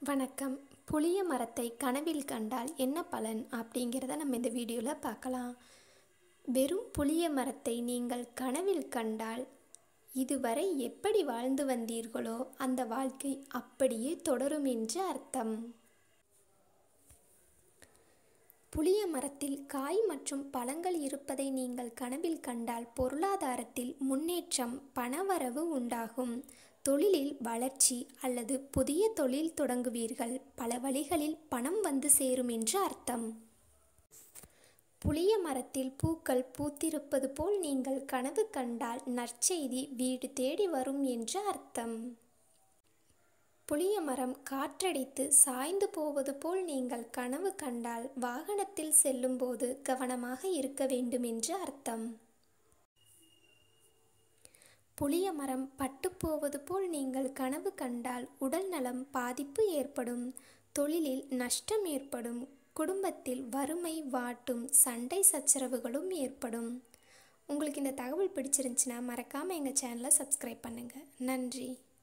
வணக்கம் புளிய மரத்தை கனவில் கண்டால் என்ன பலன் அப்படிங்கிறத நம்ம இந்த வீடியோவில் பார்க்கலாம் வெறும் புளிய மரத்தை நீங்கள் கனவில் கண்டால் இதுவரை எப்படி வாழ்ந்து வந்தீர்களோ அந்த வாழ்க்கை அப்படியே தொடரும் என்று அர்த்தம் புளிய மரத்தில் காய் மற்றும் பழங்கள் இருப்பதை நீங்கள் கனவில் கண்டால் பொருளாதாரத்தில் முன்னேற்றம் பணவரவு உண்டாகும் தொழிலில் வளர்ச்சி அல்லது புதிய தொழில் தொடங்குவீர்கள் பல வழிகளில் பணம் வந்து சேரும் என்று அர்த்தம் புளிய மரத்தில் பூக்கள் பூத்திருப்பது போல் நீங்கள் கனவு கண்டால் நற்செய்தி வீடு தேடி வரும் என்று அர்த்தம் புளிய மரம் காற்றடித்து சாய்ந்து போவது போல் நீங்கள் கனவு கண்டால் வாகனத்தில் செல்லும்போது கவனமாக இருக்க வேண்டும் என்று அர்த்தம் புளிய மரம் பட்டுப்போவது போல் நீங்கள் கனவு கண்டால் உடல் நலம் பாதிப்பு ஏற்படும் தொழிலில் நஷ்டம் ஏற்படும் குடும்பத்தில் வறுமை வாட்டும் சண்டை சச்சரவுகளும் ஏற்படும் உங்களுக்கு இந்த தகவல் பிடிச்சிருந்துச்சுன்னா மறக்காமல் எங்கள் சேனலை சப்ஸ்கிரைப் பண்ணுங்கள் நன்றி